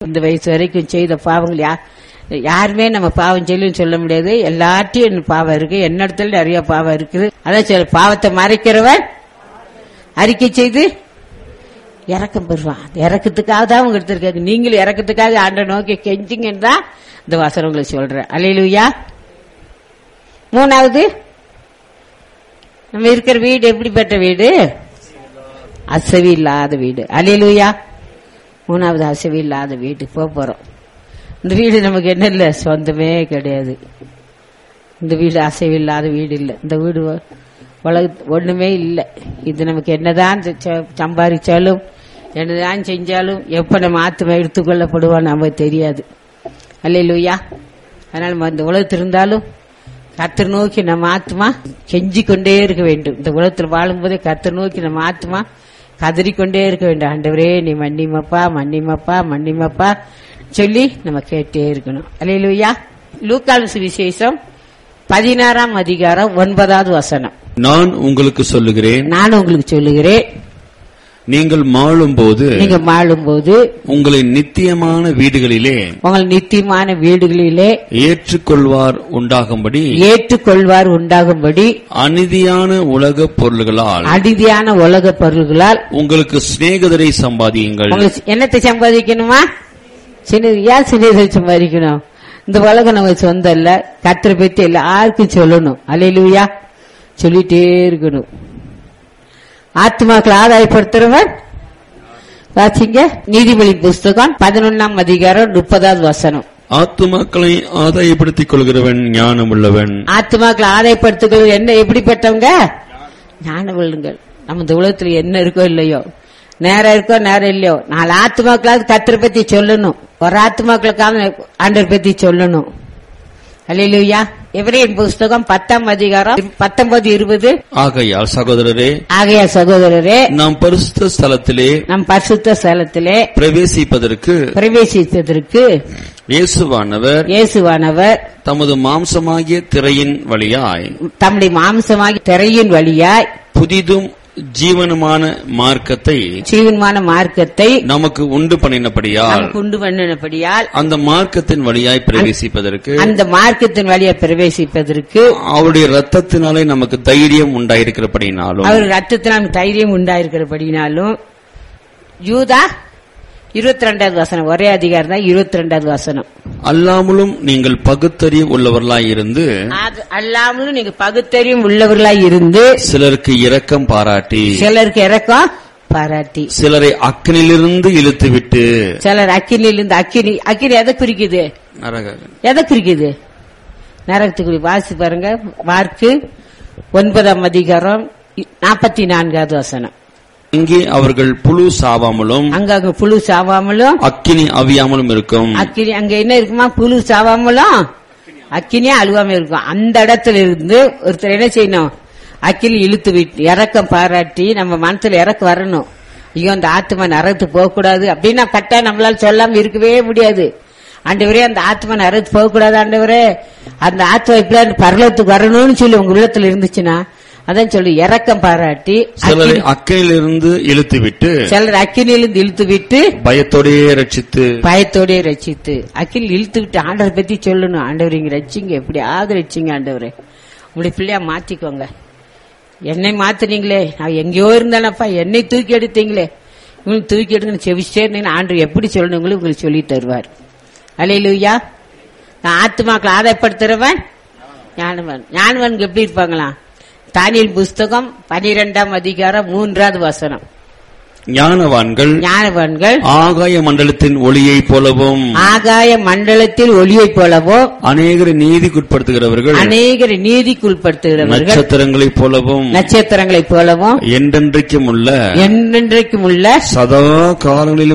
இந்த வயசு வரைக்கும் செய்த பாவங்கள் யா யாருமே நம்ம பாவம் செய்யலன்னு சொல்ல முடியாது எல்லாத்தையும் எனக்கு பாவம் இருக்கு என்னிடத்துல நிறைய பாவம் இருக்குது அதான் சொல்ல பாவத்தை மறைக்கிறவன் அறிக்கை செய்து இறக்கம் பெறுவான் அந்த இறக்கத்துக்காக தான் அவங்க எடுத்திருக்காங்க நீங்களும் இறக்கத்துக்காக ஆண்ட நோக்கி கெஞ்சிங்கன்னு தான் இந்த வசனம் உங்களுக்கு சொல்றேன் அலையிலுயா மூணாவது நம்ம இருக்கிற வீடு எப்படிப்பட்ட வீடு அசவி இல்லாத வீடு அலையிலுயா மூணாவது அசவி இல்லாத வீடு போக போறோம் இந்த வீடு நமக்கு என்ன இல்லை சொந்தமே கிடையாது இந்த வீடு அசைவு இல்லாத வீடு இல்லை இந்த வீடு ஒ- உலக ஒண்ணுமே இல்லை இது நமக்கு என்னதான் செ- செ- சம்பாதிச்சாலும் என்னதான் செஞ்சாலும் எப்ப நம்ம ஆத்மா எடுத்துக்கொள்ளப்படுவோம் நமக்கு தெரியாது அல்லையா அதனால நம்ம இந்த உலகத்தில் இருந்தாலும் கத்தர் நோக்கி நம்ம ஆத்மா கெஞ்சி கொண்டே இருக்க வேண்டும் இந்த உலகத்தில் வாழும்போதே கத்தர் நோக்கி நம்ம ஆத்மா கதறிக்கொண்டே இருக்க வேண்டும் ஆண்டவரே நீ மன்னிமப்பா மன்னிமப்பா மன்னிமப்பா சொல்லி நம்ம கேட்டே இருக்கணும் அல்லையா லூக்கால் சுவிசேஷம் பதினாறாம் அதிகாரம் ஒன்பதாவது வசனம் நான் உங்களுக்கு சொல்லுகிறேன் நான் உங்களுக்கு சொல்லுகிறேன் நீங்கள் மாளும்போது நீங்க மாளும்போது உங்களை நித்தியமான வீடுகளிலே உங்கள் நித்தியமான வீடுகளிலே ஏற்றுக்கொள்வார் உண்டாகும்படி ஏற்றுக்கொள்வார் உண்டாகும்படி அநீதியான உலக பொருள்களால் அடிதியான உலக பொருள்களால் உங்களுக்கு சிநேகிதரை சம்பாதியுங்கள் உங்களுக்கு என்னத்தை சம்பாதிக்கணுமா சின்னது ஏன் சின்னதை சம்பாதிக்கணும் இந்த உலகம் நம்ம சொந்தம் இல்ல கத்திர பத்தி எல்லாருக்கும் சொல்லணும் அலையிலுயா சொல்லிட்டே இருக்கணும் ஆத்மாக்களை ஆதாயப்படுத்துறவன் வாசிங்க நீதிமொழி புஸ்தகம் பதினொன்னாம் அதிகாரம் முப்பதாவது வசனம் ஆத்துமாக்களை ஆதாயப்படுத்திக் கொள்கிறவன் ஞானம் உள்ளவன் ஆத்மாக்களை ஆதாயப்படுத்துகிறது என்ன எப்படிப்பட்டவங்க ஞான உள்ளுங்கள் நம்ம இந்த உலகத்துல என்ன இருக்கோ இல்லையோ நேரம் இருக்கோ நேரம் இல்லையோ நாலு ஆத்மாக்களாவது கத்திர பத்தி சொல்லணும் ஒரு ஆத்மாக்களுக்காவது ஆண்டர் பத்தி சொல்லணும் அல்லையா எவரேன் புஸ்தகம் பத்தாம் அதிகாரம் பத்தொன்பது இருபது ஆகையால் சகோதரரே ஆகைய சகோதரரே நாம் பரிசுத்த ஸ்தலத்திலே நம் பரிசுத்த ஸ்தலத்திலே பிரவேசிப்பதற்கு பிரவேசித்ததற்கு இயேசுவானவர் இயேசுவானவர் தமது மாம்சமாகிய திரையின் வழியாய் தம்முடைய மாம்சமாகி திரையின் வழியாய் புதிதும் ஜீவனுமான மார்க்கத்தை ஜீவன்மான மார்க்கத்தை நமக்கு உண்டு பண்ணினபடியால் நமக்கு உண்டு பண்ணினபடியால் அந்த மார்க்கத்தின் வழியாய் பிரவேசிப்பதற்கு அந்த மார்க்கத்தின் வழியை பிரவேசிப்பதற்கு அவருடைய ரத்தத்தினாலே நமக்கு தைரியம் உண்டாயிருக்கிறபடினாலும் அவர் ரத்தத்தினால் தைரியம் உண்டாயிருக்கிறபடினாலும் யூதா இருபத்தி ரெண்டாவது வசனம் ஒரே அதிகாரம் தான் இருபத்தி ரெண்டாவது வசனம் அல்லாமலும் நீங்கள் பகுத்தறிவு உள்ளவர்களாய் இருந்து அது அல்லாமலும் நீங்க பகுத்தறியும் உள்ளவர்களாய் இருந்து சிலருக்கு இரக்கம் பாராட்டி சிலருக்கு இறக்கம் பாராட்டி சிலரை அக்கனிலிருந்து இழுத்துவிட்டு சிலர் அக்கினிலிருந்து அக்கினி அக்கினி எதை குறிக்குது நரக எதை குறிக்குது நரகத்துக்குரிய வாசி பாருங்க மார்க்கு ஒன்பதாம் அதிகாரம் நாற்பத்தி நான்காவது வசனம் இங்கே அவர்கள் புழு சாவாமலும் அங்க அங்க புழு சாவாமலும் அக்கினி அவியாமலும் இருக்கும் அக்கினி அங்க என்ன இருக்குமா புழு சாவாமலும் அக்கினியா அழுவாம இருக்கும் அந்த இடத்துல இருந்து ஒருத்தர் என்ன செய்யணும் அக்கினி இழுத்து விட்டு இறக்கம் பாராட்டி நம்ம மனசுல இறக்கம் வரணும் ஐயோ அந்த ஆத்மா நரத்து போக கூடாது அப்படின்னா கட்டா நம்மளால சொல்லாம இருக்கவே முடியாது ஆண்டவரே அந்த ஆத்மா நரத்து போக கூடாது ஆண்டவரே அந்த ஆத்மா இப்படி பரலத்துக்கு வரணும்னு சொல்லி உங்க உள்ளத்துல இருந்துச்சுன்னா அதான் சொல்லி இறக்கம் பாராட்டி சிலரை அக்கினி- அக்கனிலிருந்து இழுத்துவிட்டு சிலர் அக்கினியிலிருந்து இழுத்து விட்டு பயத்தோடையே ரட்சித்து பயத்தோடே ரட்சித்து அக்கில் இழுத்து விட்டு ஆண்டவரை பத்தி சொல்லணும் ஆண்டவர் இங்க ரட்சிங்க எப்படியாவது ரட்சிங்க ஆண்டவரே உங்களுடைய பிள்ளையா மாத்திக்கோங்க என்னை மாத்துனீங்களே நான் எங்கேயோ இருந்தேனப்பா என்னை தூக்கி எடுத்தீங்களே உங்களுக்கு தூக்கி எடுங்கன்னு செவிச்சே இருந்தீங்கன்னா ஆண்டவர் எப்படி சொல்லணுங்களும் உங்களுக்கு சொல்லி தருவார் அலையிலுயா நான் ஆத்துமாக்களை ஆதாயப்படுத்துறவன் ஞானவன் ஞானவனுக்கு எப்படி இருப்பாங்களா தானியல் புஸ்தகம் பனிரெண்டாம் அதிகாரம் மூன்றாவது வசனம் ஞானவான்கள் ஞானவான்கள் ஆகாய மண்டலத்தின் ஒளியைப் போலவும் ஆகாய மண்டலத்தில் ஒளியைப் போலவோ அநேகரை நீதிக்குட்படுத்துகிறவர்கள் அநேகர் நீதிக்குள்படுத்துகிறவர்கள் நட்சத்திரங்களைப் போலவும் நட்சத்திரங்களைப் போலவும் என்றென்றைக்கும் உள்ள என்றென்றைக்கும் உள்ள சதா காலங்களிலும்